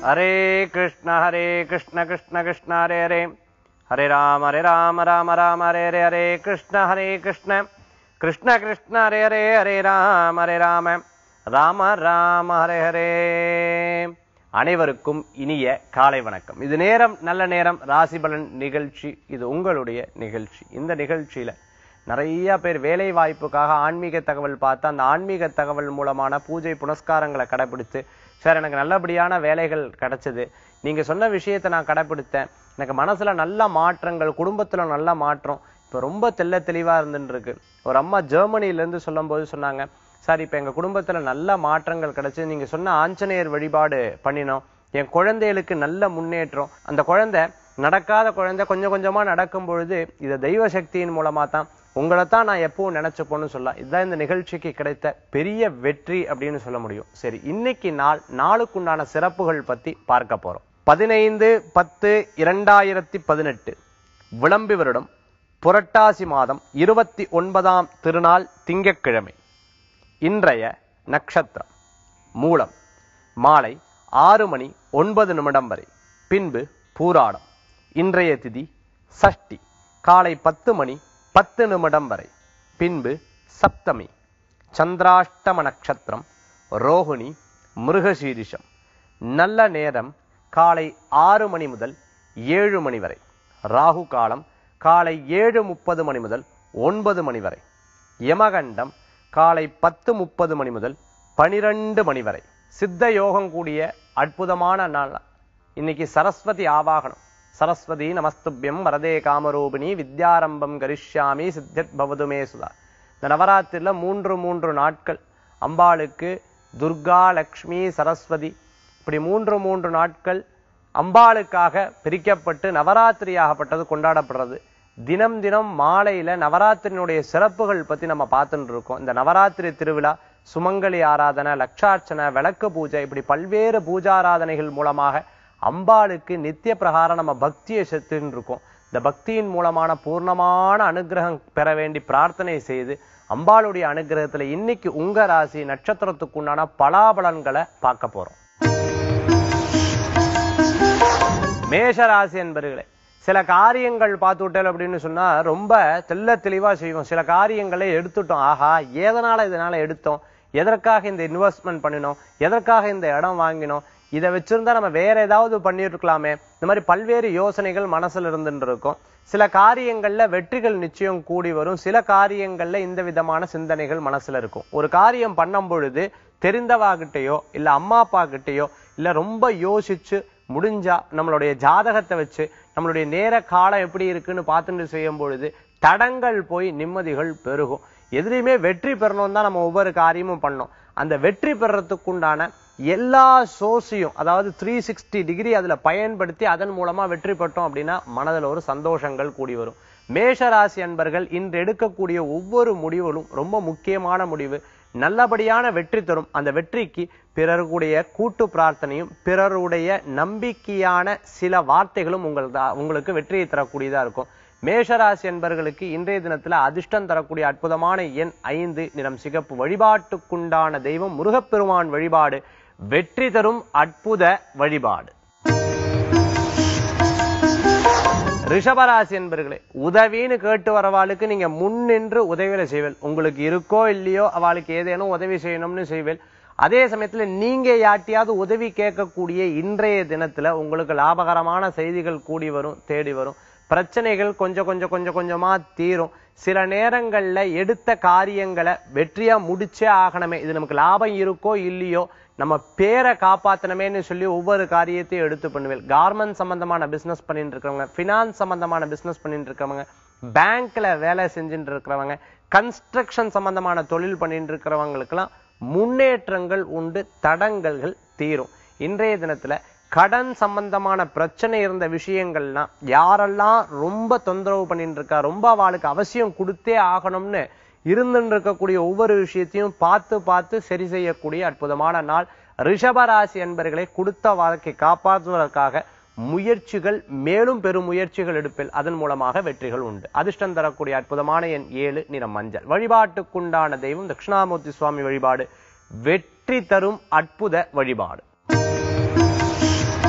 ஹரே கிருஷ்ண ஹரே கிருஷ்ண கிருஷ்ண கிருஷ்ண ஹரே ஹரே ஹரே ராம ஹரே ராம ராம ராம ஹரே ஹரே ஹரே கிருஷ்ண ஹரே கிருஷ்ண கிருஷ்ண கிருஷ்ண ஹரே ஹரே ஹரே ராம ஹரே ராம ராம ராம ஹரே ஹரே அனைவருக்கும் இனிய காலை வணக்கம் இது நேரம் நல்ல நேரம் ராசிபலன் நிகழ்ச்சி இது உங்களுடைய நிகழ்ச்சி இந்த நிகழ்ச்சியில நிறைய பேர் வேலை வாய்ப்புக்காக ஆன்மீக தகவல் பார்த்து அந்த ஆன்மீக தகவல் மூலமான பூஜை புனஸ்காரங்களை கடைபிடித்து சார் எனக்கு நல்லபடியான வேலைகள் கிடைச்சது நீங்க சொன்ன விஷயத்தை நான் கடைபிடித்தேன் எனக்கு மனசுல நல்ல மாற்றங்கள் குடும்பத்துல நல்ல மாற்றம் இப்ப ரொம்ப தெள்ள தெளிவா இருந்துட்டு இருக்கு ஒரு அம்மா ஜெர்மனில இருந்து சொல்லும்போது சொன்னாங்க சார் இப்ப எங்க குடும்பத்துல நல்ல மாற்றங்கள் கிடைச்சு நீங்க சொன்ன ஆஞ்சநேயர் வழிபாடு பண்ணினோம் என் குழந்தைகளுக்கு நல்ல முன்னேற்றம் அந்த குழந்தை நடக்காத குழந்தை கொஞ்சம் கொஞ்சமா நடக்கும் பொழுது இதை தெய்வ சக்தியின் மூலமா தான் உங்களை தான் நான் எப்பவும் நினைச்சப்போன்னு சொல்லலாம் இதுதான் இந்த நிகழ்ச்சிக்கு கிடைத்த பெரிய வெற்றி அப்படின்னு சொல்ல முடியும் சரி இன்னைக்கு நாள் நாளுக்குண்டான சிறப்புகள் பத்தி பார்க்க போறோம் பதினைந்து பத்து இரண்டாயிரத்தி பதினெட்டு விளம்பி வருடம் புரட்டாசி மாதம் இருபத்தி ஒன்பதாம் திருநாள் திங்கட்கிழமை இன்றைய நட்சத்திரம் மூலம் மாலை ஆறு மணி ஒன்பது நிமிடம் வரை பின்பு பூராடம் இன்றைய திதி சஷ்டி காலை பத்து மணி பத்து நிமிடம் வரை பின்பு சப்தமி சந்திராஷ்டம நட்சத்திரம் ரோகிணி மிருகசீரிஷம் நல்ல நேரம் காலை ஆறு மணி முதல் ஏழு மணி வரை ராகு காலம் காலை ஏழு முப்பது மணி முதல் ஒன்பது மணி வரை யமகண்டம் காலை பத்து முப்பது மணி முதல் பனிரெண்டு மணி வரை சித்த யோகம் கூடிய அற்புதமான நாள் இன்னைக்கு சரஸ்வதி ஆவாகனம் சரஸ்வதி நமஸ்துபியம் வரதே காமரூபிணி வித்யாரம்பம் கரிஷ்யாமி சித்தத் பவதுமே சுதா இந்த நவராத்திரில மூன்று மூன்று நாட்கள் அம்பாளுக்கு துர்கா லக்ஷ்மி சரஸ்வதி இப்படி மூன்று மூன்று நாட்கள் அம்பாளுக்காக பிரிக்கப்பட்டு நவராத்திரியாகப்பட்டது கொண்டாடப்படுறது தினம் தினம் மாலையில நவராத்திரியினுடைய சிறப்புகள் பத்தி நம்ம பார்த்துட்டு இருக்கோம் இந்த நவராத்திரி திருவிழா சுமங்கலி ஆராதனை லட்சார்ச்சனை விளக்கு பூஜை இப்படி பல்வேறு பூஜாராதனைகள் மூலமாக அம்பாளுக்கு நித்திய பிரகாரம் நம்ம பக்தியை செத்துன்னு இருக்கோம் இந்த பக்தியின் மூலமான பூர்ணமான அனுகிரகம் பெற வேண்டி பிரார்த்தனை செய்து அம்பாளுடைய அனுகிரகத்துல இன்னைக்கு உங்க ராசி நட்சத்திரத்துக்குண்டான பலாபலன்களை பார்க்க போறோம் மேஷ ராசி என்பர்களே சில காரியங்கள் பார்த்து விட்டல் அப்படின்னு சொன்னா ரொம்ப தெள்ள தெளிவா செய்வோம் சில காரியங்களை எடுத்துட்டோம் ஆஹா எதனால இதனால எடுத்தோம் எதற்காக இந்த இன்வெஸ்ட்மெண்ட் பண்ணினோம் எதற்காக இந்த இடம் வாங்கினோம் இதை வச்சிருந்தா நம்ம வேற ஏதாவது பண்ணிட்டு இருக்கலாமே இந்த மாதிரி பல்வேறு யோசனைகள் மனசுல இருந்துட்டு இருக்கும் சில காரியங்கள்ல வெற்றிகள் நிச்சயம் கூடி வரும் சில காரியங்கள்ல இந்த விதமான சிந்தனைகள் மனசுல இருக்கும் ஒரு காரியம் பண்ணும் பொழுது தெரிந்தவாகிட்டயோ இல்ல அம்மா அப்பா கிட்டயோ இல்ல ரொம்ப யோசிச்சு முடிஞ்சா நம்மளுடைய ஜாதகத்தை வச்சு நம்மளுடைய நேர காலம் எப்படி இருக்குன்னு பார்த்துட்டு செய்யும் பொழுது தடங்கள் போய் நிம்மதிகள் பெருகும் எதுலையுமே வெற்றி பெறணும் தான் நம்ம ஒவ்வொரு காரியமும் பண்ணோம் அந்த வெற்றி பெறத்துக்குண்டான எல்லா சோர்ஸையும் அதாவது த்ரீ சிக்ஸ்டி டிகிரி அதுல பயன்படுத்தி அதன் மூலமா வெற்றி பெற்றோம் அப்படின்னா மனதில் ஒரு சந்தோஷங்கள் கூடி வரும் மேஷ ராசி அன்பர்கள் இன்று எடுக்கக்கூடிய ஒவ்வொரு முடிவுகளும் ரொம்ப முக்கியமான முடிவு நல்லபடியான வெற்றி தரும் அந்த வெற்றிக்கு பிறருடைய கூட்டு பிரார்த்தனையும் பிறருடைய நம்பிக்கையான சில வார்த்தைகளும் உங்களுக்கு உங்களுக்கு வெற்றியை தரக்கூடியதா இருக்கும் மேஷராசி என்பர்களுக்கு இன்றைய தினத்துல அதிர்ஷ்டம் தரக்கூடிய அற்புதமான எண் ஐந்து நிறம் சிகப்பு வழிபாட்டுக்குண்டான தெய்வம் முருகப்பெருமான் வழிபாடு வெற்றி தரும் அற்புத வழிபாடு ரிஷபராசி என்பர்களே உதவின்னு கேட்டு வரவாளுக்கு நீங்க முன்னின்று உதவியில செய்வேல் உங்களுக்கு இருக்கோ இல்லையோ அவளுக்கு ஏதேனும் உதவி செய்யணும்னு செய்வேல் அதே சமயத்துல நீங்க யாட்டியாவது உதவி கேட்கக்கூடிய இன்றைய தினத்துல உங்களுக்கு லாபகரமான செய்திகள் கூடி வரும் தேடி வரும் பிரச்சனைகள் கொஞ்சம் கொஞ்சம் கொஞ்சம் கொஞ்சமா தீரும் சில நேரங்கள்ல எடுத்த காரியங்களை வெற்றியா முடிச்சே ஆகணுமே இது நமக்கு லாபம் இருக்கோ இல்லையோ நம்ம பேரை காப்பாத்தணுமேன்னு சொல்லி ஒவ்வொரு காரியத்தையும் எடுத்து பண்ணுவேன் கார்மெண்ட் சம்பந்தமான பிசினஸ் பண்ணிட்டு இருக்கிறவங்க பினான்ஸ் சம்பந்தமான பிசினஸ் பண்ணிட்டு இருக்கிறவங்க பேங்க்ல வேலை செஞ்சுட்டு இருக்கிறவங்க கன்ஸ்ட்ரக்ஷன் சம்பந்தமான தொழில் பண்ணிட்டு இருக்கிறவங்களுக்கெல்லாம் முன்னேற்றங்கள் உண்டு தடங்கல்கள் தீரும் இன்றைய தினத்துல கடன் சம்பந்தமான பிரச்சனை இருந்த விஷயங்கள்லாம் யாரெல்லாம் ரொம்ப தொந்தரவு பண்ணிட்டு இருக்கா ரொம்ப அவளுக்கு அவசியம் கொடுத்தே ஆகணும்னு இருந்துட்டு இருக்கக்கூடிய ஒவ்வொரு விஷயத்தையும் பார்த்து பார்த்து சரி செய்யக்கூடிய அற்புதமான நாள் ரிஷபராசி என்பர்களை கொடுத்த வாழ்க்கை காப்பாற்றுவதற்காக முயற்சிகள் மேலும் பெரும் முயற்சிகள் எடுப்பில் அதன் மூலமாக வெற்றிகள் உண்டு அதிர்ஷ்டம் தரக்கூடிய அற்புதமான எண் ஏழு நிறம் மஞ்சள் வழிபாட்டுக்குண்டான தெய்வம் தட்சிணாமூர்த்தி சுவாமி வழிபாடு வெற்றி தரும் அற்புத வழிபாடு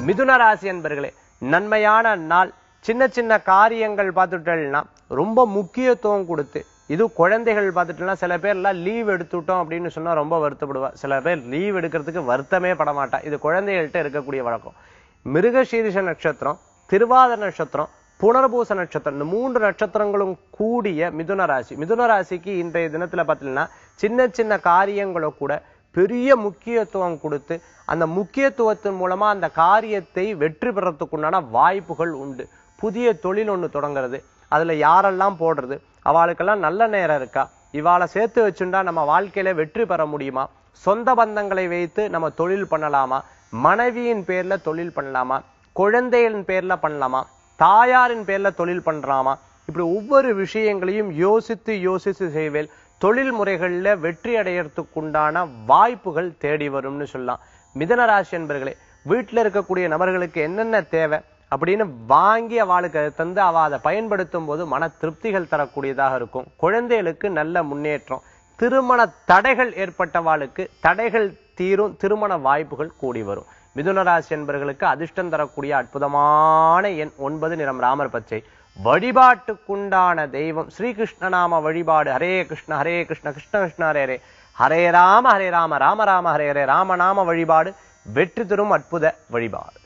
மிதுன ராசி என்பர்களே நன்மையான நாள் சின்ன சின்ன காரியங்கள் பார்த்துட்டேன்னா ரொம்ப முக்கியத்துவம் கொடுத்து இது குழந்தைகள் பார்த்துட்டுனா சில பேர்லாம் லீவ் எடுத்துட்டோம் அப்படின்னு சொன்னா ரொம்ப வருத்தப்படுவா சில பேர் லீவ் எடுக்கிறதுக்கு வருத்தமே பட மாட்டா இது குழந்தைகள்கிட்ட இருக்கக்கூடிய வழக்கம் மிருகசீரிஷ நட்சத்திரம் திருவாத நட்சத்திரம் புனர்பூச நட்சத்திரம் இந்த மூன்று நட்சத்திரங்களும் கூடிய மிதுன ராசி மிதுன ராசிக்கு இன்றைய தினத்துல பார்த்தீங்கன்னா சின்ன சின்ன காரியங்களை கூட பெரிய முக்கியத்துவம் கொடுத்து அந்த முக்கியத்துவத்தின் மூலமா அந்த காரியத்தை வெற்றி பெறத்துக்குண்டான வாய்ப்புகள் உண்டு புதிய தொழில் ஒண்ணு தொடங்குறது அதுல யாரெல்லாம் போடுறது அவளுக்கெல்லாம் நல்ல நேரம் இருக்கா இவாளை சேர்த்து வச்சுண்டா நம்ம வாழ்க்கையில வெற்றி பெற முடியுமா சொந்த பந்தங்களை வைத்து நம்ம தொழில் பண்ணலாமா மனைவியின் பேர்ல தொழில் பண்ணலாமா குழந்தைகளின் பேர்ல பண்ணலாமா தாயாரின் பேர்ல தொழில் பண்றாமா இப்படி ஒவ்வொரு விஷயங்களையும் யோசித்து யோசித்து செய்வேல் தொழில் முறைகள்ல வெற்றி அடையறதுக்குண்டான வாய்ப்புகள் தேடி வரும்னு சொல்லலாம் மிதன ராசி என்பர்களே வீட்டுல இருக்கக்கூடிய நபர்களுக்கு என்னென்ன தேவை அப்படின்னு வாங்கி அவளுக்கு அதை தந்து அவ அதை பயன்படுத்தும் போது மன திருப்திகள் தரக்கூடியதாக இருக்கும் குழந்தைகளுக்கு நல்ல முன்னேற்றம் திருமண தடைகள் ஏற்பட்டவாளுக்கு தடைகள் தீரும் திருமண வாய்ப்புகள் கூடி வரும் மிதுன ராசி என்பர்களுக்கு அதிர்ஷ்டம் தரக்கூடிய அற்புதமான எண் ஒன்பது நிறம் ராமர் பச்சை வழிபாட்டுக்குண்டான தெய்வம் ஸ்ரீகிருஷ்ணநாம வழிபாடு ஹரே கிருஷ்ண ஹரே கிருஷ்ண கிருஷ்ண கிருஷ்ண ஹரே ஹரே ஹரே ராம ஹரே ராம ராம ராம ஹரே ஹரே ராமநாம வழிபாடு வெற்றி தரும் அற்புத வழிபாடு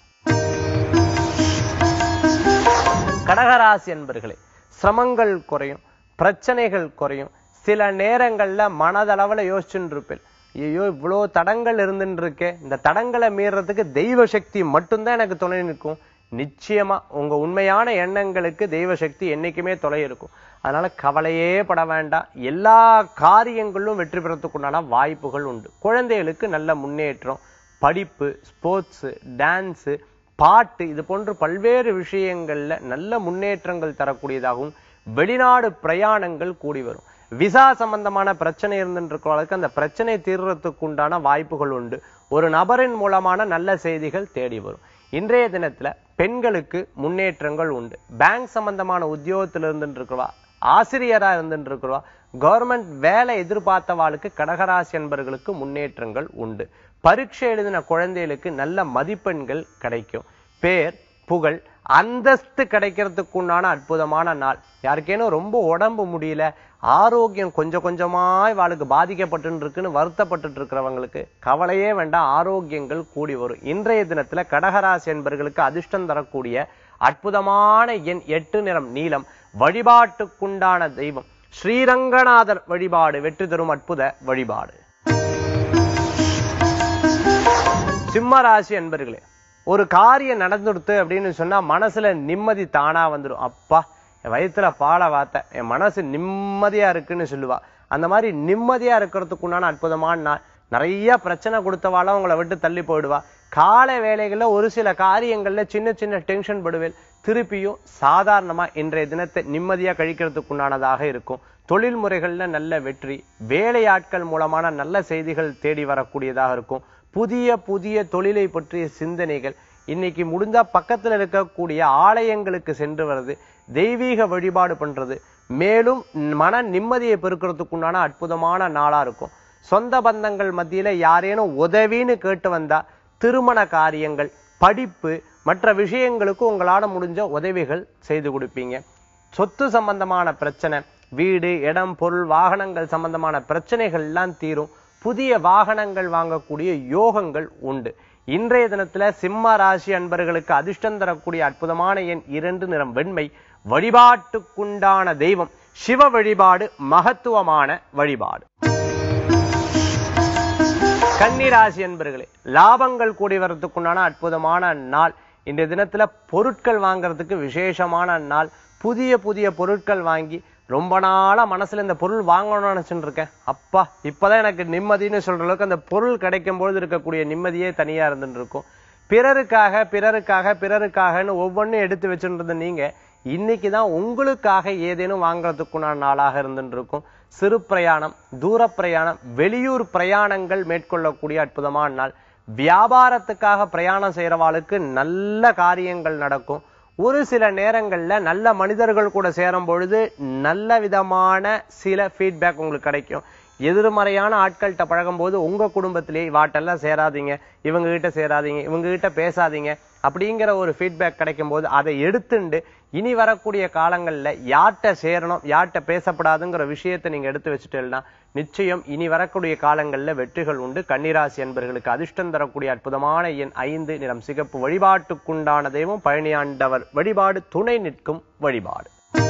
கடகராசி என்பர்களே சிரமங்கள் குறையும் பிரச்சனைகள் குறையும் சில நேரங்கள்ல மனதளவுல யோசிச்சுட்டு இருப்பேன் ஐயோ இவ்வளோ தடங்கள் இருந்துட்டு இருக்கே இந்த தடங்களை மீறதுக்கு தெய்வ சக்தி மட்டும்தான் எனக்கு துணை நிற்கும் நிச்சயமா உங்க உண்மையான எண்ணங்களுக்கு தெய்வ சக்தி என்னைக்குமே துணை இருக்கும் அதனால கவலையே பட வேண்டாம் எல்லா காரியங்களிலும் வெற்றி பெறத்துக்குண்டான வாய்ப்புகள் உண்டு குழந்தைகளுக்கு நல்ல முன்னேற்றம் படிப்பு ஸ்போர்ட்ஸ் டான்ஸு பாட்டு இது போன்ற பல்வேறு விஷயங்கள்ல நல்ல முன்னேற்றங்கள் தரக்கூடியதாகவும் வெளிநாடு பிரயாணங்கள் கூடி வரும் விசா சம்பந்தமான பிரச்சனை இருந்துருக்கிறவங்களுக்கு அந்த பிரச்சனை தீர்றதுக்கு உண்டான வாய்ப்புகள் உண்டு ஒரு நபரின் மூலமான நல்ல செய்திகள் தேடி வரும் இன்றைய தினத்துல பெண்களுக்கு முன்னேற்றங்கள் உண்டு பேங்க் சம்பந்தமான உத்தியோகத்துல இருந்துட்டு இருக்கிறவா ஆசிரியரா இருந்துட்டு இருக்கிறவா கவர்மெண்ட் வேலை எதிர்பார்த்தவாளுக்கு கடகராசி என்பர்களுக்கு முன்னேற்றங்கள் உண்டு பரீட்சை எழுதின குழந்தைகளுக்கு நல்ல மதிப்பெண்கள் கிடைக்கும் பேர் புகழ் அந்தஸ்து கிடைக்கிறதுக்கு உண்டான அற்புதமான நாள் யாருக்கேனும் ரொம்ப உடம்பு முடியல ஆரோக்கியம் கொஞ்சம் கொஞ்சமாய் வாளுக்கு பாதிக்கப்பட்டு இருக்குன்னு வருத்தப்பட்டு இருக்கிறவங்களுக்கு கவலையே வேண்டாம் ஆரோக்கியங்கள் கூடி வரும் இன்றைய தினத்துல கடகராசி என்பர்களுக்கு அதிர்ஷ்டம் தரக்கூடிய அற்புதமான எண் எட்டு நிறம் நீலம் வழிபாட்டுக்குண்டான தெய்வம் ஸ்ரீரங்கநாதர் வழிபாடு வெற்றி தரும் அற்புத வழிபாடு சிம்ம ராசி அன்பர்களே ஒரு காரியம் நடந்துடுத்து அப்படின்னு சொன்னா மனசுல நிம்மதி தானா வந்துடும் அப்பா என் வயித்துல பாலை வாத்த என் மனசு நிம்மதியா இருக்குன்னு சொல்லுவா அந்த மாதிரி நிம்மதியா இருக்கிறதுக்கு உண்டான அற்புதமான நாள் நிறைய பிரச்சனை கொடுத்தவாளும் உங்களை விட்டு தள்ளி போயிடுவா காலை வேலைகள்ல ஒரு சில காரியங்கள்ல சின்ன சின்ன டென்ஷன் படுவேல் திருப்பியும் சாதாரணமா இன்றைய தினத்தை நிம்மதியா கழிக்கிறதுக்கு உண்டானதாக இருக்கும் தொழில் முறைகள்ல நல்ல வெற்றி வேலையாட்கள் மூலமான நல்ல செய்திகள் தேடி வரக்கூடியதாக இருக்கும் புதிய புதிய தொழிலை பற்றிய சிந்தனைகள் இன்னைக்கு முடிஞ்சா பக்கத்துல இருக்கக்கூடிய ஆலயங்களுக்கு சென்று வர்றது தெய்வீக வழிபாடு பண்றது மேலும் மன நிம்மதியை பெருக்கிறதுக்கு உண்டான அற்புதமான நாளா இருக்கும் சொந்த பந்தங்கள் மத்தியில யாரேனும் உதவின்னு கேட்டு வந்தா திருமண காரியங்கள் படிப்பு மற்ற விஷயங்களுக்கு உங்களால முடிஞ்ச உதவிகள் செய்து கொடுப்பீங்க சொத்து சம்பந்தமான பிரச்சனை வீடு இடம் பொருள் வாகனங்கள் சம்பந்தமான பிரச்சனைகள் எல்லாம் தீரும் புதிய வாகனங்கள் வாங்கக்கூடிய யோகங்கள் உண்டு இன்றைய தினத்துல சிம்ம ராசி அன்பர்களுக்கு அதிர்ஷ்டம் தரக்கூடிய அற்புதமான எண் இரண்டு நிறம் வெண்மை வழிபாட்டுக்குண்டான தெய்வம் சிவ வழிபாடு மகத்துவமான வழிபாடு கன்னிராசி என்பர்களே லாபங்கள் கூடி வர்றதுக்குண்டான அற்புதமான நாள் இன்றைய தினத்துல பொருட்கள் வாங்குறதுக்கு விசேஷமான நாள் புதிய புதிய பொருட்கள் வாங்கி ரொம்ப நாளா மனசுல இந்த பொருள் வாங்கணும்னு நினைச்சுட்டு இருக்கேன் அப்பா இப்பதான் எனக்கு நிம்மதின்னு சொல்ற அளவுக்கு அந்த பொருள் கிடைக்கும் பொழுது இருக்கக்கூடிய நிம்மதியே தனியா இருந்துட்டு இருக்கும் பிறருக்காக பிறருக்காக பிறருக்காகன்னு ஒவ்வொன்றும் எடுத்து வச்சுட்டு இருந்த நீங்க இன்னைக்கு தான் உங்களுக்காக ஏதேனும் வாங்குறதுக்குண்டான நாளாக இருந்துட்டு இருக்கும் சிறு பிரயாணம் தூர பிரயாணம் வெளியூர் பிரயாணங்கள் மேற்கொள்ளக்கூடிய அற்புதமான நாள் வியாபாரத்துக்காக பிரயாணம் செய்யறவாளுக்கு நல்ல காரியங்கள் நடக்கும் ஒரு சில நேரங்கள்ல நல்ல மனிதர்கள் கூட சேரும் பொழுது நல்ல விதமான சில ஃபீட்பேக் உங்களுக்கு கிடைக்கும் எதிர்மறையான ஆட்கள்கிட்ட பழகும் போது உங்க குடும்பத்திலே வாட்டெல்லாம் சேராதீங்க இவங்க கிட்ட சேராதீங்க இவங்க கிட்ட பேசாதீங்க அப்படிங்கிற ஒரு ஃபீட்பேக் கிடைக்கும் போது அதை எடுத்துண்டு இனி வரக்கூடிய காலங்கள்ல யார்கிட்ட சேரணும் யார்கிட்ட பேசப்படாதுங்கிற விஷயத்தை நீங்க எடுத்து வச்சுட்டேன்னா நிச்சயம் இனி வரக்கூடிய காலங்கள்ல வெற்றிகள் உண்டு கன்னிராசி என்பர்களுக்கு அதிர்ஷ்டம் தரக்கூடிய அற்புதமான எண் ஐந்து நிறம் சிகப்பு வழிபாட்டுக்குண்டான தெய்வம் பழனியாண்டவர் வழிபாடு துணை நிற்கும் வழிபாடு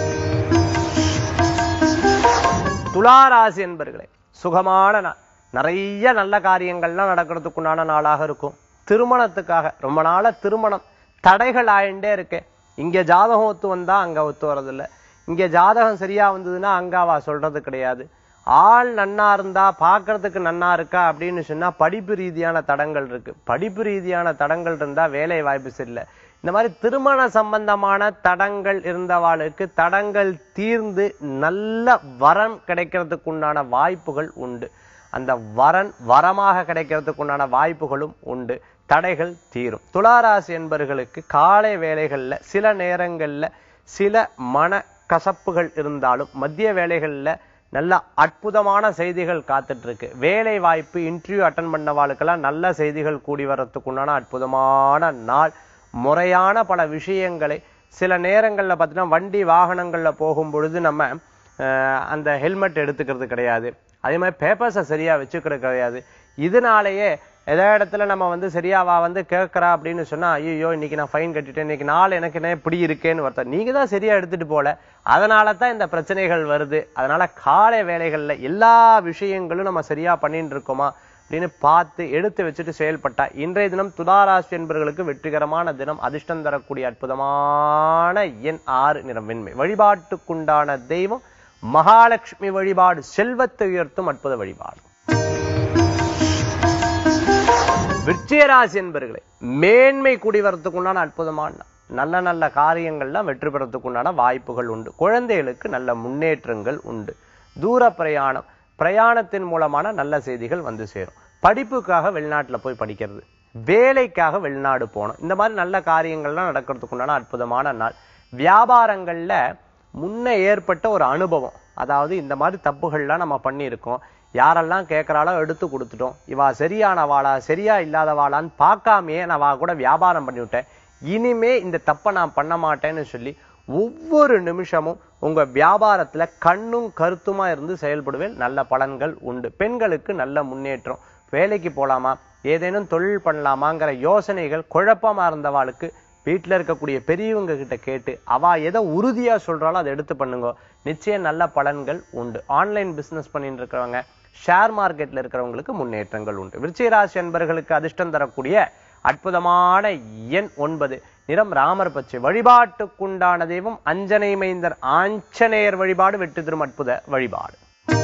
துளாராசி என்பர்களே சுகமான நாள் நிறைய நல்ல காரியங்கள்லாம் நடக்கிறதுக்குண்டான நாளாக இருக்கும் திருமணத்துக்காக ரொம்ப நாளா திருமணம் தடைகள் ஆயிண்டே இருக்கு இங்க ஜாதகம் ஒத்து வந்தா அங்க ஒத்து வர்றதில்ல இங்க ஜாதகம் சரியா வந்ததுன்னா அங்க அவ சொல்றது கிடையாது ஆள் நன்னா இருந்தா பார்க்கிறதுக்கு நன்னா இருக்கா அப்படின்னு சொன்னா படிப்பு ரீதியான தடங்கள் இருக்கு படிப்பு ரீதியான தடங்கள் இருந்தா வேலை வாய்ப்பு சரியில்லை இந்த மாதிரி திருமண சம்பந்தமான தடங்கள் இருந்தவாளுக்கு தடங்கள் தீர்ந்து நல்ல வரன் கிடைக்கிறதுக்கு உண்டான வாய்ப்புகள் உண்டு அந்த வரன் வரமாக கிடைக்கிறதுக்கு உண்டான வாய்ப்புகளும் உண்டு தடைகள் தீரும் துளாராசி என்பர்களுக்கு காலை வேளைகள்ல சில நேரங்கள்ல சில மன கசப்புகள் இருந்தாலும் மத்திய வேளைகள்ல நல்ல அற்புதமான செய்திகள் காத்துட்டு இருக்கு வேலை வாய்ப்பு இன்டர்வியூ அட்டன் பண்ணவாளுக்கெல்லாம் நல்ல செய்திகள் கூடி வர்றதுக்கு உண்டான அற்புதமான நாள் முறையான பல விஷயங்களை சில நேரங்கள்ல பார்த்தீங்கன்னா வண்டி வாகனங்கள்ல போகும் பொழுது நம்ம அஹ், அந்த ஹெல்மெட் எடுத்துக்கிறது கிடையாது அதே மாதிரி பேப்பர்ஸை சரியா வச்சுக்கிறது கிடையாது இதனாலேயே எதா இடத்துல நம்ம வந்து சரியாவா வந்து கேட்கறா அப்படின்னு சொன்னா ஐயோ இன்னைக்கு நான் ஃபைன் கட்டிட்டேன் இன்னைக்கு நாள் எனக்கு என்ன இப்படி இருக்கேன்னு ஒருத்தர் நீங்க தான் சரியா எடுத்துட்டு போல அதனால தான் இந்த பிரச்சனைகள் வருது அதனால காலை வேலைகள்ல எல்லா விஷயங்களும் நம்ம சரியா பண்ணிட்டு இருக்கோமா அப்படின்னு பார்த்து எடுத்து வச்சுட்டு செயல்பட்டா இன்றைய தினம் துதாராசி என்பவர்களுக்கு வெற்றிகரமான தினம் அதிர்ஷ்டம் தரக்கூடிய அற்புதமான எண் ஆறு நிறம் வெண்மை வழிபாட்டுக்குண்டான தெய்வம் மகாலட்சுமி வழிபாடு செல்வத்தை உயர்த்தும் அற்புத வழிபாடு விருச்சிகராசி என்பர்களே மேன்மை கூடி வரத்துக்கு உண்டான அற்புதமான நாள். நல்ல நல்ல காரியங்கள்லாம் வெற்றி பெறத்துக்கு உண்டான வாய்ப்புகள் உண்டு குழந்தைகளுக்கு நல்ல முன்னேற்றங்கள் உண்டு தூர பிரயாணம் பிரயாணத்தின் மூலமான நல்ல செய்திகள் வந்து சேரும் படிப்புக்காக வெளிநாட்டுல போய் படிக்கிறது வேலைக்காக வெளிநாடு போகணும் இந்த மாதிரி நல்ல காரியங்கள்லாம் நடக்கிறதுக்கு உண்டான அற்புதமான நாள் வியாபாரங்கள்ல முன்ன ஏற்பட்ட ஒரு அனுபவம் அதாவது இந்த மாதிரி தப்புகள்லாம் நம்ம பண்ணியிருக்கோம் யாரெல்லாம் கேட்கறாளோ எடுத்து கொடுத்துட்டோம் இவா சரியானவாளா சரியா இல்லாதவாளான்னு பார்க்காமையே நான் அவ கூட வியாபாரம் பண்ணிவிட்டேன் இனிமே இந்த தப்பை நான் பண்ண மாட்டேன்னு சொல்லி ஒவ்வொரு நிமிஷமும் உங்க வியாபாரத்துல கண்ணும் கருத்துமா இருந்து செயல்படுவேன் நல்ல பலன்கள் உண்டு பெண்களுக்கு நல்ல முன்னேற்றம் வேலைக்கு போலாமா ஏதேனும் தொழில் பண்ணலாமாங்கிற யோசனைகள் குழப்பமா இருந்தவாளுக்கு வீட்டுல இருக்கக்கூடிய பெரியவங்க கிட்ட கேட்டு அவ எதை உறுதியா சொல்றாளோ அதை எடுத்து பண்ணுங்க நிச்சயம் நல்ல பலன்கள் உண்டு ஆன்லைன் பிசினஸ் பண்ணிட்டு இருக்கிறவங்க ஷேர் மார்க்கெட்ல இருக்கிறவங்களுக்கு முன்னேற்றங்கள் உண்டு விருச்சிகராசி என்பர்களுக்கு அதிர்ஷ்டம் தரக்கூடிய அற்புதமான எண் ஒன்பது நிறம் ராமர் பச்சை வழிபாட்டுக்குண்டான தெய்வம் அஞ்சனை மைந்தர் ஆஞ்சநேயர் வழிபாடு வெற்றி தரும் அற்புத வழிபாடு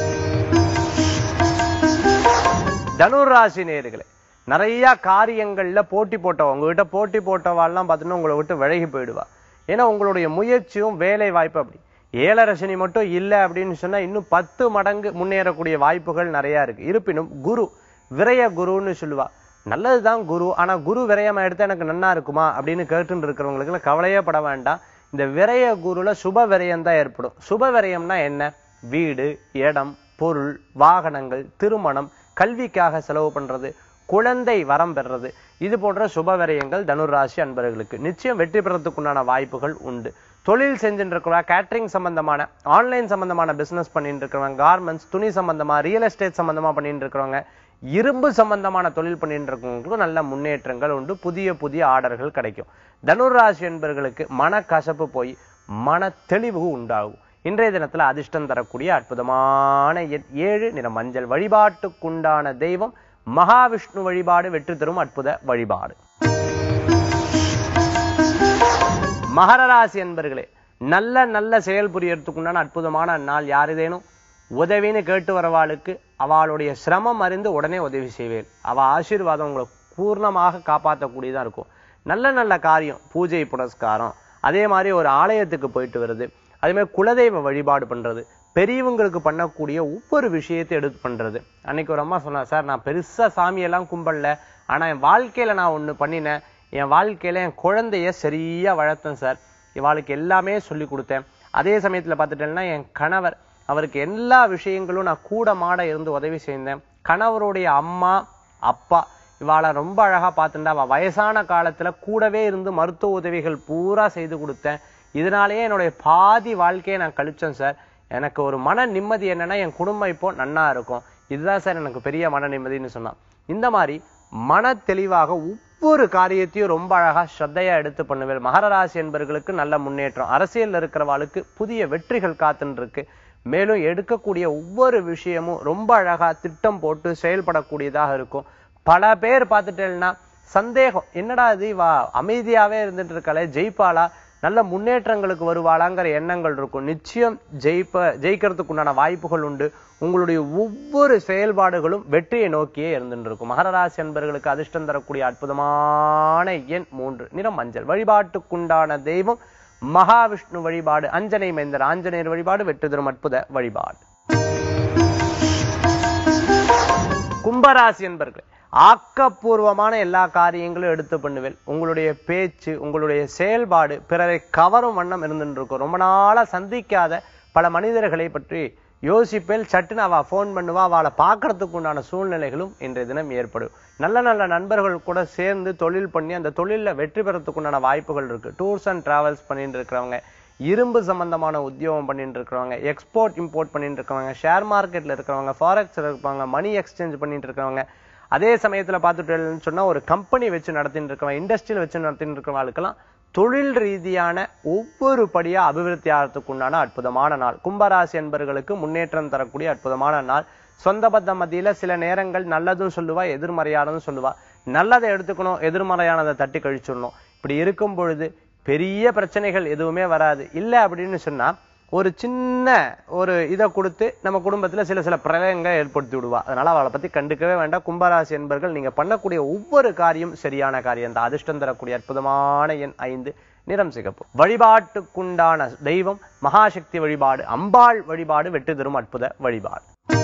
தனுர் ராசி நேயர்களே நிறைய காரியங்கள்ல போட்டி போட்டவங்க உங்ககிட்ட போட்டி போட்டவாள்லாம் பார்த்தீங்கன்னா உங்களை விட்டு விலகி போயிடுவா ஏன்னா உங்களுடைய முயற்சியும் வேலை வாய்ப்பு அப்படி ஏழரசனி மட்டும் இல்லை அப்படின்னு சொன்னா இன்னும் பத்து மடங்கு முன்னேறக்கூடிய வாய்ப்புகள் நிறைய இருக்கு இருப்பினும் குரு விரய குருன்னு சொல்லுவா நல்லதுதான் குரு ஆனா குரு விரயமா எடுத்தா எனக்கு நன்னா இருக்குமா அப்படின்னு கேட்டுட்டு இருக்கிறவங்களுக்கு கவலையே பட வேண்டாம் இந்த விரய குருல சுப விரயம் தான் ஏற்படும் சுப விரயம்னா என்ன வீடு இடம் பொருள் வாகனங்கள் திருமணம் கல்விக்காக செலவு பண்றது குழந்தை வரம் பெறுறது இது போன்ற சுப விரயங்கள் தனுராசி அன்பர்களுக்கு நிச்சயம் வெற்றி பெறத்துக்குண்டான வாய்ப்புகள் உண்டு தொழில் செஞ்சுட்டு இருக்கிறவங்க கேட்டரிங் சம்பந்தமான ஆன்லைன் சம்பந்தமான பிசினஸ் பண்ணிட்டு இருக்கிறவங்க கார்மெண்ட்ஸ் துணி சம்பந்தமா ரியல் எஸ்டேட் சம்பந்தமா பண்ணிட்டு இருக்கிறவங்க இரும்பு சம்பந்தமான தொழில் பண்ணிட்டு இருக்கவங்களுக்கும் நல்ல முன்னேற்றங்கள் உண்டு புதிய புதிய ஆர்டர்கள் கிடைக்கும் தனுராசி என்பவர்களுக்கு மன கசப்பு போய் மன தெளிவு உண்டாகும் இன்றைய தினத்துல அதிர்ஷ்டம் தரக்கூடிய அற்புதமான எண் ஏழு நிற மஞ்சள் வழிபாட்டுக்குண்டான தெய்வம் மகாவிஷ்ணு வழிபாடு வெற்றி தரும் அற்புத வழிபாடு மகர ராசி என்பர்களே நல்ல நல்ல செயல் புரியறதுக்குண்டான அற்புதமான நாள் யாருதேனும் உதவின்னு கேட்டு வரவாளுக்கு அவளுடைய சிரமம் அறிந்து உடனே உதவி செய்வேன் அவ ஆசீர்வாதம் உங்களை பூர்ணமாக காப்பாற்றக்கூடியதா இருக்கும் நல்ல நல்ல காரியம் பூஜை புனஸ்காரம் அதே மாதிரி ஒரு ஆலயத்துக்கு போயிட்டு வருது அதே மாதிரி குலதெய்வ வழிபாடு பண்றது பெரியவங்களுக்கு பண்ணக்கூடிய ஒவ்வொரு விஷயத்தை எடுத்து பண்றது அன்னைக்கு ஒரு அம்மா சொன்னா சார் நான் பெருசா சாமியெல்லாம் கும்பிடல ஆனா என் வாழ்க்கையில நான் ஒண்ணு பண்ணினேன் என் வாழ்க்கையில என் குழந்தைய சரியா வளர்த்தேன் சார் இவாளுக்கு எல்லாமே சொல்லி கொடுத்தேன் அதே சமயத்துல பார்த்துட்டேன்னா என் கணவர் அவருக்கு எல்லா விஷயங்களும் நான் கூட மாட இருந்து உதவி செய்தேன் கணவருடைய அம்மா அப்பா இவாளை ரொம்ப அழகா பார்த்துட்டா அவ வயசான காலத்துல கூடவே இருந்து மருத்துவ உதவிகள் பூரா செய்து கொடுத்தேன் இதனாலேயே என்னுடைய பாதி வாழ்க்கையை நான் கழிச்சேன் சார் எனக்கு ஒரு மன நிம்மதி என்னன்னா என் குடும்பம் இப்போ நன்னா இருக்கும் இதுதான் சார் எனக்கு பெரிய மன நிம்மதின்னு சொன்னான் இந்த மாதிரி மன தெளிவாக ஒவ்வொரு காரியத்தையும் ரொம்ப அழகா ஸ்ரத்தையா எடுத்து பண்ணுவேன் மகர ராசி என்பவர்களுக்கு நல்ல முன்னேற்றம் அரசியல்ல இருக்கிறவாளுக்கு புதிய வெற்றிகள் காத்துன்னு இருக்கு மேலும் எடுக்கக்கூடிய ஒவ்வொரு விஷயமும் ரொம்ப அழகா திட்டம் போட்டு செயல்படக்கூடியதாக இருக்கும் பல பேர் பார்த்துட்டேன்னா சந்தேகம் என்னடா இது இவா அமைதியாவே இருந்துட்டு இருக்காளே ஜெயிப்பாளா நல்ல முன்னேற்றங்களுக்கு வருவாளாங்கிற எண்ணங்கள் இருக்கும் நிச்சயம் ஜெயிப்ப ஜெயிக்கிறதுக்கு உண்டான வாய்ப்புகள் உண்டு உங்களுடைய ஒவ்வொரு செயல்பாடுகளும் வெற்றியை நோக்கியே இருந்துட்டு இருக்கும் மகர ராசி என்பவர்களுக்கு அதிர்ஷ்டம் தரக்கூடிய அற்புதமான எண் மூன்று நிறம் மஞ்சள் வழிபாட்டுக்குண்டான தெய்வம் மகாவிஷ்ணு வழிபாடு அஞ்சனை மைந்தர் ஆஞ்சநேயர் வழிபாடு வெற்றி தரும் அற்புத வழிபாடு கும்பராசி என்பர்களே ஆக்கப்பூர்வமான எல்லா காரியங்களும் எடுத்து பண்ணுவேன் உங்களுடைய பேச்சு உங்களுடைய செயல்பாடு பிறரை கவரும் வண்ணம் இருந்துட்டு இருக்கும் ரொம்ப நாளா சந்திக்காத பல மனிதர்களை பற்றி யோசிப்பேல் சட்டுன்னு அவ ஃபோன் பண்ணுவா அவளை பார்க்கறதுக்கு உண்டான சூழ்நிலைகளும் இன்றைய தினம் ஏற்படும் நல்ல நல்ல நண்பர்கள் கூட சேர்ந்து தொழில் பண்ணி அந்த தொழில்ல வெற்றி பெறத்துக்கு உண்டான வாய்ப்புகள் இருக்கு டூர்ஸ் அண்ட் டிராவல்ஸ் பண்ணிட்டு இருக்கிறவங்க இரும்பு சம்பந்தமான உத்தியோகம் பண்ணிட்டு இருக்கிறவங்க எக்ஸ்போர்ட் இம்போர்ட் பண்ணிட்டு இருக்கிறவங்க ஷேர் மார்க்கெட்ல இருக்கிறவங்க ஃபாரெக்ஸ்ல இருப்பாங்க மணி எக்ஸ்சேஞ்ச் பண்ணிட்டு இருக்கிறவங்க அதே சமயத்துல பார்த்துட்டேன்னு சொன்னா ஒரு கம்பெனி வச்சு நடத்திட்டு இருக்கிறவங்க இண்டஸ்ட்ரியல் வச்சு நடத்திட்டு இருக்கிறவங்களுக்கெல்லாம் தொழில் ரீதியான ஒவ்வொரு படியா அபிவிருத்தி ஆகிறதுக்கு உண்டான அற்புதமான நாள் கும்பராசி என்பவர்களுக்கு முன்னேற்றம் தரக்கூடிய அற்புதமான நாள் சொந்த பத்த மத்தியில சில நேரங்கள் நல்லதும் சொல்லுவா எதிர்மறையானதும் சொல்லுவா நல்லதை எடுத்துக்கணும் எதிர்மறையானதை தட்டி கழிச்சிடணும் இப்படி இருக்கும் பொழுது பெரிய பிரச்சனைகள் எதுவுமே வராது இல்ல அப்படின்னு சொன்னா ஒரு சின்ன ஒரு இதை கொடுத்து நம்ம குடும்பத்துல சில சில பிரளயங்கள் ஏற்படுத்தி விடுவா அதனால அவளை பத்தி கண்டுக்கவே வேண்டாம் கும்பராசி என்பர்கள் நீங்க பண்ணக்கூடிய ஒவ்வொரு காரியம் சரியான காரியம் தான் அதிர்ஷ்டம் தரக்கூடிய அற்புதமான எண் ஐந்து நிறம் சிகப்பு வழிபாட்டுக்குண்டான தெய்வம் மகாசக்தி வழிபாடு அம்பாள் வழிபாடு வெற்றி தரும் அற்புத வழிபாடு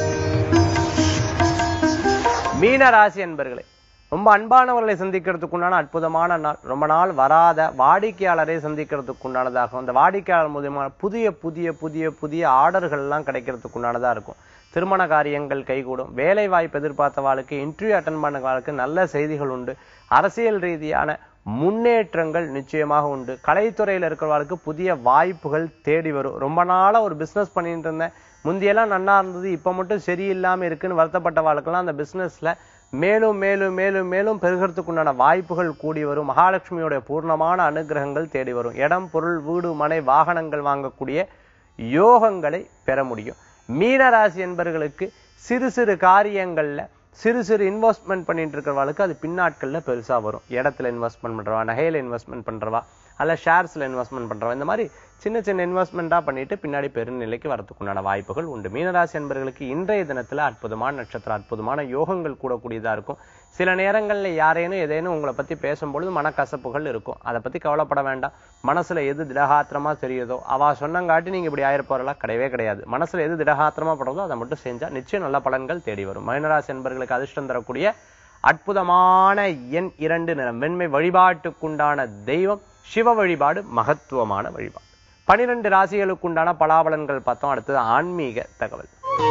மீன ராசி என்பர்களே ரொம்ப அன்பானவர்களை சந்திக்கிறதுக்கு உண்டான அற்புதமான நாள் ரொம்ப நாள் வராத வாடிக்கையாளரை சந்திக்கிறதுக்கு உண்டானதாகும் அந்த வாடிக்கையாளர் மூலியமா புதிய புதிய புதிய புதிய ஆர்டர்கள் எல்லாம் கிடைக்கிறதுக்கு உண்டானதா இருக்கும் திருமண காரியங்கள் கைகூடும் வேலை வாய்ப்பு எதிர்பார்த்தவாளுக்கு இன்டர்வியூ அட்டன் பண்ணவாளுக்கு நல்ல செய்திகள் உண்டு அரசியல் ரீதியான முன்னேற்றங்கள் நிச்சயமாக உண்டு கலைத்துறையில இருக்கிறவர்களுக்கு புதிய வாய்ப்புகள் தேடி வரும் ரொம்ப நாளா ஒரு பிசினஸ் பண்ணிட்டு இருந்தேன் முந்தியெல்லாம் நன்னா இருந்தது இப்ப மட்டும் சரியில்லாம இருக்குன்னு வருத்தப்பட்டவாளுக்கெல்லாம் அந்த பிசினஸ்ல மேலும் மேலும் மேலும் மேலும் பெருகிறதுக்கு உண்டான வாய்ப்புகள் கூடி வரும் மகாலட்சுமியோட பூர்ணமான அனுகிரகங்கள் தேடி வரும் இடம் பொருள் வீடு மனை வாகனங்கள் வாங்கக்கூடிய யோகங்களை பெற முடியும் மீனராசி என்பவர்களுக்கு சிறு சிறு காரியங்கள்ல சிறு சிறு இன்வெஸ்ட்மெண்ட் பண்ணிட்டு இருக்கிறவங்களுக்கு அது பின்னாட்கள்ல பெருசா வரும் இடத்துல இன்வெஸ்ட்மெண்ட் பண்றவா நகையில இன்வெஸ்ட்மெண்ட் பண்றவா அல்ல ஷேர்ஸ்ல இன்வெஸ்ட்மெண்ட் பண்றவா இந்த மாதிரி சின்ன சின்ன இன்வெஸ்ட்மெண்டா பண்ணிட்டு பின்னாடி பெருநிலைக்கு வரதுக்குண்டான வாய்ப்புகள் உண்டு மீனராசி என்பவர்களுக்கு இன்றைய தினத்துல அற்புதமான நட்சத்திரம் அற்புதமான யோகங்கள் கூடக்கூடியதா இருக்கும் சில நேரங்கள்ல யாரேனும் ஏதேனும் உங்களை பத்தி பேசும்பொழுது மனக்கசப்புகள் இருக்கும் அதை பத்தி கவலைப்பட வேண்டாம் மனசுல எது திடகாத்திரமா தெரியுதோ அவ சொன்னங்காட்டி நீங்க இப்படி ஆயிருப்பவர்களா கிடையவே கிடையாது மனசுல எது திடகாத்திரமா படுறதோ அதை மட்டும் செஞ்சா நிச்சயம் நல்ல பலன்கள் தேடி வரும் மீனராசி என்பவர்களுக்கு அதிர்ஷ்டம் தரக்கூடிய அற்புதமான எண் இரண்டு நிறம் வெண்மை வழிபாட்டுக்குண்டான தெய்வம் சிவ வழிபாடு மகத்துவமான வழிபாடு பனிரெண்டு ராசிகளுக்குண்டான பலாபலன்கள் பார்த்தோம் அடுத்தது ஆன்மீக தகவல்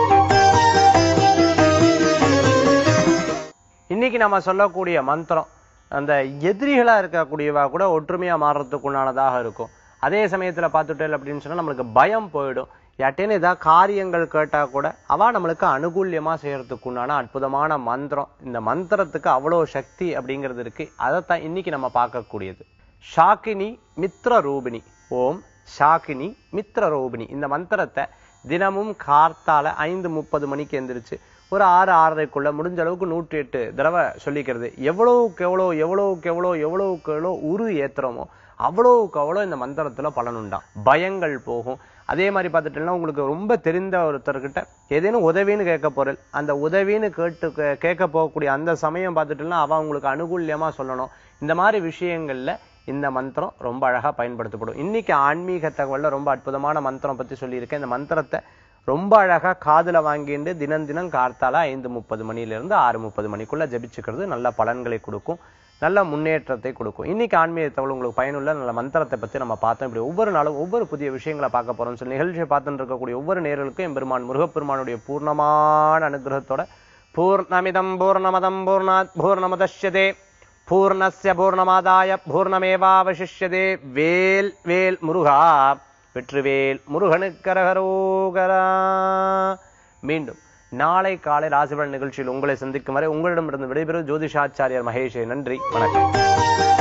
இன்னைக்கு நம்ம சொல்லக்கூடிய மந்திரம் அந்த எதிரிகளா இருக்கக்கூடியவா கூட ஒற்றுமையா மாறுறதுக்குண்டானதாக இருக்கும் அதே சமயத்துல பார்த்துட்டேன் அப்படின்னு சொன்னா நம்மளுக்கு பயம் போயிடும் யார்ட்டேன்னு ஏதாவது காரியங்கள் கேட்டா கூட அவ நம்மளுக்கு அனுகூல்யமா செய்யறதுக்கு உண்டான அற்புதமான மந்திரம் இந்த மந்திரத்துக்கு அவ்வளவு சக்தி அப்படிங்கிறது இருக்கு அதைத்தான் இன்னைக்கு நம்ம பார்க்கக்கூடியது ஷாக்கினி மித்ர ரூபிணி ஓம் ஷாக்கினி மித்ர ரூபிணி இந்த மந்திரத்தை தினமும் கார்த்தால ஐந்து முப்பது மணிக்கு எந்திரிச்சு ஒரு ஆறு ஆறரைக்குள்ள முடிஞ்ச அளவுக்கு நூற்றி எட்டு தடவை சொல்லிக்கிறது எவ்வளவுக்கு எவ்வளோ எவ்வளவுக்கு எவ்வளோ எவ்வளவுக்கு எவ்வளோ உரு ஏத்துறோமோ அவ்வளவுக்கு அவ்வளோ இந்த மந்திரத்துல பலன் உண்டாம் பயங்கள் போகும் அதே மாதிரி பார்த்துட்டீங்கன்னா உங்களுக்கு ரொம்ப தெரிந்த ஒருத்தர்கிட்ட ஏதேனும் உதவின்னு கேட்க போறேன் அந்த உதவின்னு கேட்டு கே- கேட்க போகக்கூடிய அந்த சமயம் பார்த்துட்டீங்கன்னா அவ உங்களுக்கு அனுகூல்யமா சொல்லணும் இந்த மாதிரி விஷயங்கள்ல இந்த மந்திரம் ரொம்ப அழகா பயன்படுத்தப்படும் இன்னைக்கு ஆன்மீக தகவல்ல ரொம்ப அற்புதமான மந்திரம் பத்தி சொல்லியிருக்கேன் இந்த மந்திரத்தை ரொம்ப அழகா காதுல வாங்கிட்டு தினம் தினம் கார்த்தால ஐந்து முப்பது மணியில இருந்து ஆறு முப்பது மணிக்குள்ள ஜெபிச்சுக்கிறது நல்ல பலன்களை கொடுக்கும் நல்ல முன்னேற்றத்தை கொடுக்கும் இன்னைக்கு ஆன்மீக தகவல் உங்களுக்கு பயனுள்ள நல்ல மந்திரத்தை பத்தி நம்ம பார்த்தோம் இப்படி ஒவ்வொரு நாளும் ஒவ்வொரு புதிய விஷயங்களை பார்க்க போறோம் சொல்லி நிகழ்ச்சியை பார்த்துட்டு இருக்கக்கூடிய ஒவ்வொரு நேர்களுக்கும் எம்பெருமான் முருகப்பெருமானுடைய பூர்ணமான அனுகிரகத்தோட பூர்ணமிதம் பூர்ணமதம் பூர்ணாத் பூர்ணமுதஷ்யதே பூர்ணஸ்ய பூர்ணமாதாய பூர்ணமேவாவசிஷ்யதே வேல் வேல் முருகா வெற்றுவேல் முருகனுக்கரகரோகரா மீண்டும் நாளை காலை ராசிபலன் நிகழ்ச்சியில் உங்களை சந்திக்கும் வரை உங்களிடமிருந்து விடைபெறும் ஜோதிஷாச்சாரியர் மகேஷே நன்றி வணக்கம்